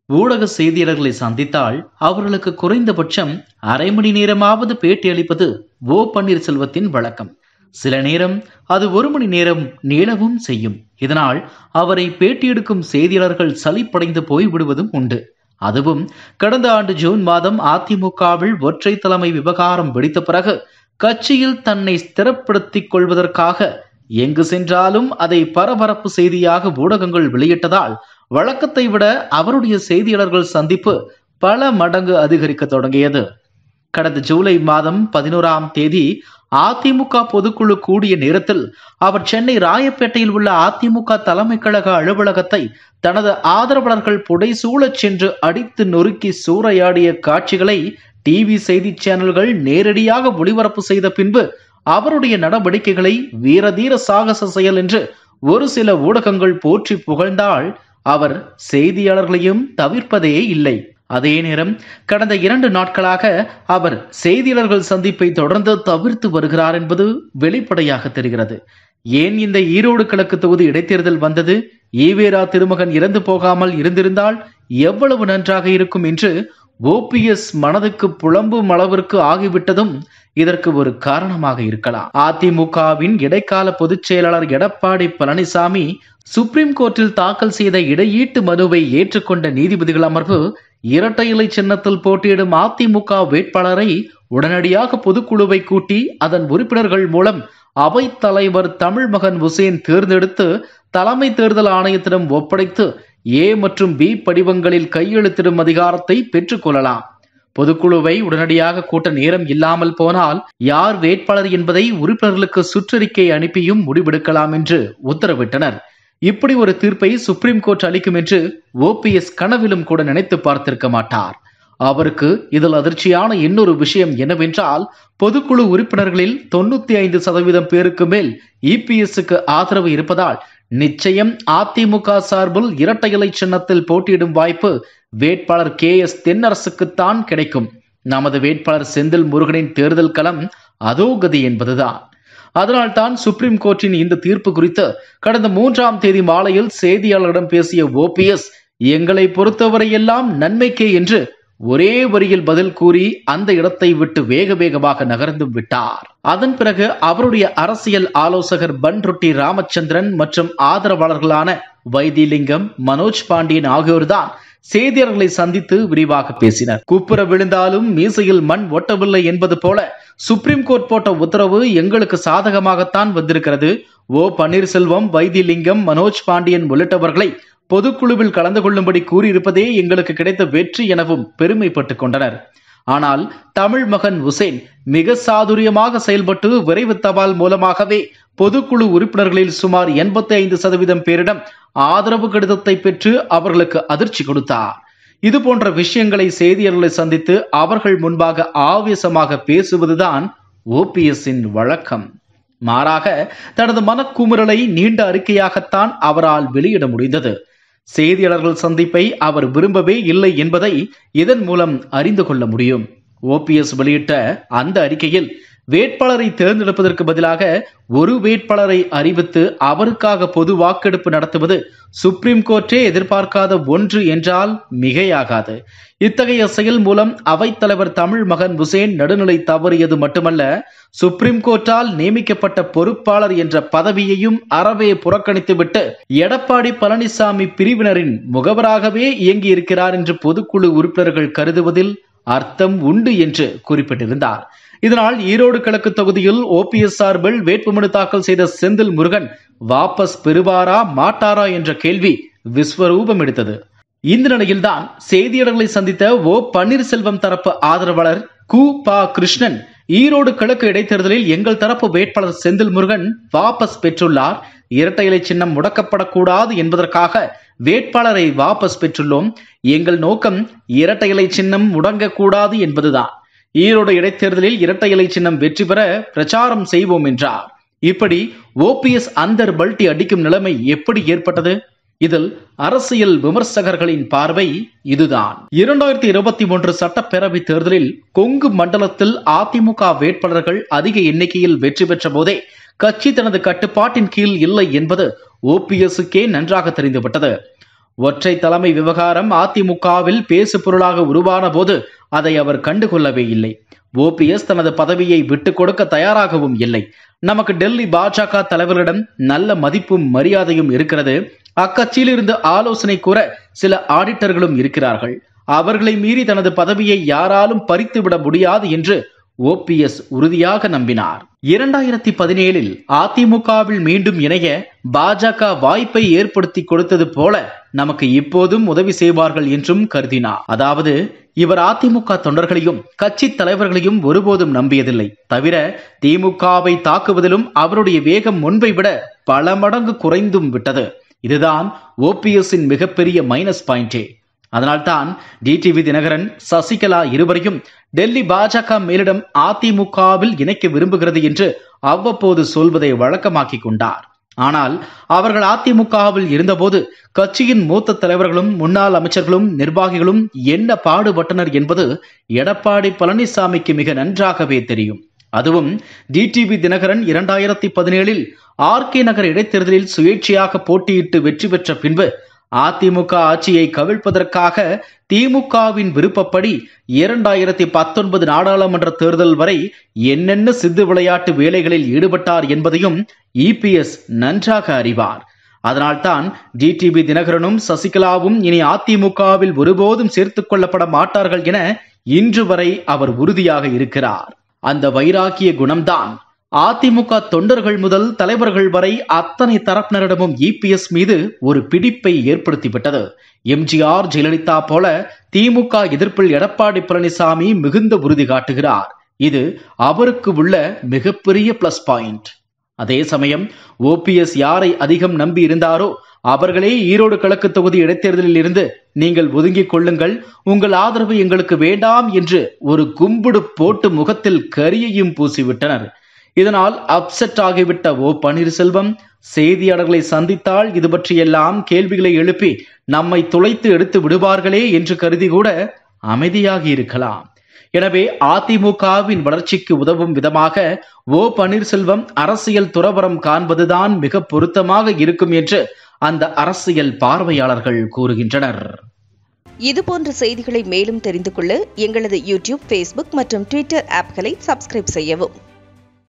ஊடக செய்தியாளர்களை சந்தித்தால் அவர்களுக்கு குறைந்தபட்சம் அரை மணி நேரமாவது பேட்டி அளிப்பது ஓ பன்னீர்செல்வத்தின் வழக்கம் சில நேரம் அது ஒரு மணி நேரம் நீளவும் செய்யும் இதனால் அவரை பேட்டியெடுக்கும் செய்தியாளர்கள் சலிப்படைந்து போய்விடுவதும் உண்டு அதுவும் கடந்த ஆண்டு ஜூன் மாதம் அதிமுகவில் ஒற்றை தலைமை விவகாரம் வெடித்த பிறகு கட்சியில் தன்னை ஸ்திரப்படுத்திக் கொள்வதற்காக எங்கு சென்றாலும் அதை பரபரப்பு செய்தியாக ஊடகங்கள் வெளியிட்டதால் வழக்கத்தை விட அவருடைய செய்தியாளர்கள் சந்திப்பு பல மடங்கு அதிகரிக்க தொடங்கியது கடந்த ஜூலை மாதம் பதினோராம் தேதி அதிமுக பொதுக்குழு கூடிய நேரத்தில் அவர் சென்னை ராயப்பேட்டையில் உள்ள அதிமுக தலைமை கழக அலுவலகத்தை தனது ஆதரவாளர்கள் புடைசூழச் சென்று அடித்து நொறுக்கி சூறையாடிய காட்சிகளை டிவி செய்தி சேனல்கள் நேரடியாக ஒளிபரப்பு செய்த பின்பு அவருடைய நடவடிக்கைகளை வீரதீர சாகச செயல் என்று ஒரு சில ஊடகங்கள் போற்றி புகழ்ந்தால் அவர் செய்தியாளர்களையும் தவிர்ப்பதே இல்லை அதே நேரம் கடந்த இரண்டு நாட்களாக அவர் செய்தியாளர்கள் சந்திப்பை தொடர்ந்து தவிர்த்து வருகிறார் என்பது வெளிப்படையாக தெரிகிறது ஏன் இந்த ஈரோடு கிழக்கு தொகுதி இடைத்தேர்தல் வந்தது ஈவேரா திருமகன் இறந்து போகாமல் இருந்திருந்தால் எவ்வளவு நன்றாக இருக்கும் என்று ஓபிஎஸ் மனதுக்கு புலம்பும் அளவிற்கு ஆகிவிட்டதும் இதற்கு ஒரு காரணமாக இருக்கலாம் அதிமுகவின் இடைக்கால பொதுச் செயலாளர் எடப்பாடி பழனிசாமி சுப்ரீம் கோர்ட்டில் தாக்கல் செய்த இடையீட்டு மனுவை ஏற்றுக்கொண்ட நீதிபதிகள் அமர்வு இரட்டை இலை சின்னத்தில் போட்டியிடும் அதிமுக வேட்பாளரை உடனடியாக பொதுக்குழுவை கூட்டி அதன் உறுப்பினர்கள் மூலம் அவைத் தலைவர் தமிழ்மகன் உசேன் தேர்ந்தெடுத்து தலைமை தேர்தல் ஆணையத்திடம் ஒப்படைத்து ஏ மற்றும் பி படிவங்களில் கையெழுத்திடும் அதிகாரத்தை பெற்றுக்கொள்ளலாம் பொதுக்குழுவை உடனடியாக கூட்ட நேரம் இல்லாமல் போனால் யார் வேட்பாளர் என்பதை உறுப்பினர்களுக்கு சுற்றறிக்கை அனுப்பியும் முடிவெடுக்கலாம் என்று உத்தரவிட்டனர் இப்படி ஒரு தீர்ப்பை சுப்ரீம் கோர்ட் அளிக்கும் என்று ஓபிஎஸ் கனவிலும் கூட நினைத்து பார்த்திருக்க மாட்டார் அவருக்கு இதில் அதிர்ச்சியான இன்னொரு விஷயம் என்னவென்றால் பொதுக்குழு உறுப்பினர்களில் தொண்ணூத்தி ஐந்து சதவீதம் பேருக்கு மேல் இபிஎஸ்க்கு ஆதரவு இருப்பதால் நிச்சயம் அதிமுக சார்பில் இரட்டை இலை சின்னத்தில் போட்டியிடும் வாய்ப்பு வேட்பாளர் கே எஸ் தென்னரசுக்குத்தான் கிடைக்கும் நமது வேட்பாளர் செந்தில் முருகனின் தேர்தல் களம் அதோகதி என்பதுதான் அதனால்தான் சுப்ரீம் கோர்ட்டின் இந்த தீர்ப்பு குறித்து கடந்த மூன்றாம் தேதி மாலையில் செய்தியாளர்களிடம் பேசிய ஓபிஎஸ் எங்களை பொறுத்தவரையெல்லாம் நன்மைக்கே என்று ஒரே வரியில் பதில் கூறி அந்த இடத்தை விட்டு வேக வேகமாக நகர்ந்து விட்டார் அதன் பிறகு அவருடைய அரசியல் ஆலோசகர் பன்ருட்டி ராமச்சந்திரன் மற்றும் ஆதரவாளர்களான வைத்திலிங்கம் மனோஜ் பாண்டியன் ஆகியோர்தான் செய்தியாளர்களை சந்தித்து விரிவாக பேசினர் குப்புற விழுந்தாலும் மீசையில் மண் ஒட்டவில்லை என்பது போல சுப்ரீம் கோர்ட் போட்ட உத்தரவு எங்களுக்கு சாதகமாகத்தான் வந்திருக்கிறது ஓ பன்னீர்செல்வம் வைத்திலிங்கம் மனோஜ் பாண்டியன் உள்ளிட்டவர்களை பொதுக்குழுவில் கலந்து கொள்ளும்படி கூறியிருப்பதே எங்களுக்கு கிடைத்த வெற்றி எனவும் பெருமைப்பட்டுக் கொண்டனர் ஆனால் தமிழ் மகன் உசேன் மிக சாதுரியமாக செயல்பட்டு விரைவு தபால் மூலமாகவே பொதுக்குழு உறுப்பினர்களில் சுமார் எண்பத்தி ஐந்து சதவீதம் பேரிடம் ஆதரவு கடிதத்தை பெற்று அவர்களுக்கு அதிர்ச்சி கொடுத்தார் இது போன்ற விஷயங்களை செய்தியாளர்களை சந்தித்து அவர்கள் முன்பாக ஆவேசமாக பேசுவதுதான் ஓபிஎஸ்ஸின் வழக்கம் மாறாக தனது மனக்குமுறலை நீண்ட அறிக்கையாகத்தான் அவரால் வெளியிட முடிந்தது செய்தியாளர்கள் சந்திப்பை அவர் விரும்பவே இல்லை என்பதை இதன் மூலம் அறிந்து கொள்ள முடியும் ஓபிஎஸ் வெளியிட்ட அந்த அறிக்கையில் வேட்பாளரை தேர்ந்தெடுப்பதற்கு பதிலாக ஒரு வேட்பாளரை அறிவித்து அவருக்காக பொது வாக்கெடுப்பு நடத்துவது சுப்ரீம் கோர்ட்டே எதிர்பார்க்காத ஒன்று என்றால் மிகையாகாது இத்தகைய செயல் மூலம் அவைத்தலைவர் தமிழ் மகன் உசேன் நடுநிலை தவறியது மட்டுமல்ல சுப்ரீம் கோர்ட்டால் நியமிக்கப்பட்ட பொறுப்பாளர் என்ற பதவியையும் அறவே புறக்கணித்துவிட்டு எடப்பாடி பழனிசாமி பிரிவினரின் முகவராகவே இயங்கியிருக்கிறார் என்று பொதுக்குழு உறுப்பினர்கள் கருதுவதில் அர்த்தம் உண்டு என்று குறிப்பிட்டிருந்தார் இதனால் ஈரோடு கிழக்கு தொகுதியில் ஓபிஎஸ் சார்பில் வேட்புமனு தாக்கல் செய்த செந்தில் முருகன் வாபஸ் பெறுவாரா மாட்டாரா என்ற கேள்வி விஸ்வரூபம் எடுத்தது இந்த நிலையில்தான் செய்தியாளர்களை சந்தித்த ஓ பன்னீர்செல்வம் தரப்பு ஆதரவாளர் கு பா கிருஷ்ணன் ஈரோடு கிழக்கு இடைத்தேர்தலில் எங்கள் தரப்பு வேட்பாளர் செந்தில் முருகன் வாபஸ் பெற்றுள்ளார் இரட்டை இலை சின்னம் முடக்கப்படக்கூடாது என்பதற்காக வேட்பாளரை வாபஸ் பெற்றுள்ளோம் எங்கள் நோக்கம் இரட்டை இலை சின்னம் முடங்கக்கூடாது என்பதுதான் ஈரோடு இடைத்தேர்தலில் இரட்டை இலை சின்னம் வெற்றி பெற பிரச்சாரம் செய்வோம் என்றார் இப்படி ஓபிஎஸ் அந்தர் பல்ட்டி அடிக்கும் நிலைமை எப்படி ஏற்பட்டது இதில் அரசியல் விமர்சகர்களின் பார்வை இதுதான் இரண்டாயிரத்தி இருபத்தி மூன்று சட்டப்பேரவை தேர்தலில் கொங்கு மண்டலத்தில் அதிமுக வேட்பாளர்கள் அதிக எண்ணிக்கையில் வெற்றி பெற்ற போதே கட்சி தனது கட்டுப்பாட்டின் கீழ் இல்லை என்பது ஓபிஎஸ்க்கே நன்றாக தெரிந்துவிட்டது ஒற்றை தலைமை விவகாரம் அதிமுகவில் பேசு பொருளாக உருவான போது அதை அவர் கண்டுகொள்ளவே இல்லை ஓபிஎஸ் தனது பதவியை விட்டுக் கொடுக்க தயாராகவும் இல்லை நமக்கு டெல்லி பாஜக தலைவர்களிடம் நல்ல மதிப்பும் மரியாதையும் இருக்கிறது அக்கட்சியிலிருந்து ஆலோசனை கூற சில ஆடிட்டர்களும் இருக்கிறார்கள் அவர்களை மீறி தனது பதவியை யாராலும் பறித்துவிட முடியாது என்று ஓபிஎஸ் உறுதியாக நம்பினார் இரண்டாயிரத்தி பதினேழில் அதிமுகவில் மீண்டும் இணைய பாஜக வாய்ப்பை ஏற்படுத்தி கொடுத்தது போல நமக்கு இப்போதும் உதவி செய்வார்கள் என்றும் கருதினார் அதாவது இவர் அதிமுக தொண்டர்களையும் கட்சி தலைவர்களையும் ஒருபோதும் நம்பியதில்லை தவிர திமுகவை தாக்குவதிலும் அவருடைய வேகம் முன்பை விட பல மடங்கு குறைந்தும் விட்டது இதுதான் ஓபிஎஸ்ஸின் மிகப்பெரிய மைனஸ் பாயிண்டே அதனால்தான் டிடிவி தினகரன் சசிகலா இருவரையும் டெல்லி பாஜக மேலிடம் அதிமுகவில் இணைக்க விரும்புகிறது என்று அவ்வப்போது சொல்வதை வழக்கமாக்கி கொண்டார் ஆனால் அவர்கள் அதிமுகவில் இருந்தபோது கட்சியின் மூத்த தலைவர்களும் முன்னாள் அமைச்சர்களும் நிர்வாகிகளும் என்ன பாடுபட்டனர் என்பது எடப்பாடி பழனிசாமிக்கு மிக நன்றாகவே தெரியும் அதுவும் டிடிவி தினகரன் இரண்டாயிரத்தி பதினேழில் ஆர்கே நகர் இடைத்தேர்தலில் சுயேட்சையாக போட்டியிட்டு வெற்றி பெற்ற பின்பு அதிமுக ஆட்சியை கவிழ்ப்பதற்காக திமுகவின் விருப்பப்படி இரண்டாயிரத்தி பத்தொன்பது நாடாளுமன்ற தேர்தல் வரை என்னென்ன சித்து விளையாட்டு வேலைகளில் ஈடுபட்டார் என்பதையும் இபிஎஸ் நன்றாக அறிவார் அதனால்தான் டிடிவி தினகரனும் சசிகலாவும் இனி அதிமுகவில் ஒருபோதும் சேர்த்துக் கொள்ளப்பட மாட்டார்கள் என இன்று வரை அவர் உறுதியாக இருக்கிறார் அந்த வைராக்கிய குணம்தான் அதிமுக தொண்டர்கள் முதல் தலைவர்கள் வரை அத்தனை தரப்பினரிடமும் இபிஎஸ் மீது ஒரு பிடிப்பை ஏற்படுத்திவிட்டது எம்ஜிஆர் ஜெயலலிதா போல திமுக எதிர்ப்பில் எடப்பாடி பழனிசாமி மிகுந்த உறுதி காட்டுகிறார் இது அவருக்கு உள்ள மிகப்பெரிய பிளஸ் பாயிண்ட் அதே சமயம் ஓபிஎஸ் யாரை அதிகம் நம்பி இருந்தாரோ அவர்களே ஈரோடு கிழக்கு தொகுதி இடைத்தேர்தலில் இருந்து நீங்கள் ஒதுங்கிக் கொள்ளுங்கள் உங்கள் ஆதரவு எங்களுக்கு வேண்டாம் என்று ஒரு கும்பிடு போட்டு முகத்தில் கரியையும் பூசிவிட்டனர் இதனால் அப்செட் ஆகிவிட்ட ஓ பன்னீர்செல்வம் செய்தியாளர்களை சந்தித்தால் இது பற்றியெல்லாம் கேள்விகளை எழுப்பி நம்மை துளைத்து எடுத்து விடுவார்களே என்று கருதி கூட அமைதியாகி இருக்கலாம் எனவே அதிமுகவின் வளர்ச்சிக்கு உதவும் விதமாக ஓ பன்னீர்செல்வம் அரசியல் துறவரம் காண்பதுதான் மிக பொருத்தமாக இருக்கும் என்று அந்த அரசியல் பார்வையாளர்கள் கூறுகின்றனர் இதுபோன்ற செய்திகளை மேலும் தெரிந்து கொள்ள எங்களது யூடியூப் ஃபேஸ்புக் மற்றும் ட்விட்டர் ஆப்களை சப்ஸ்கிரைப் செய்யவும்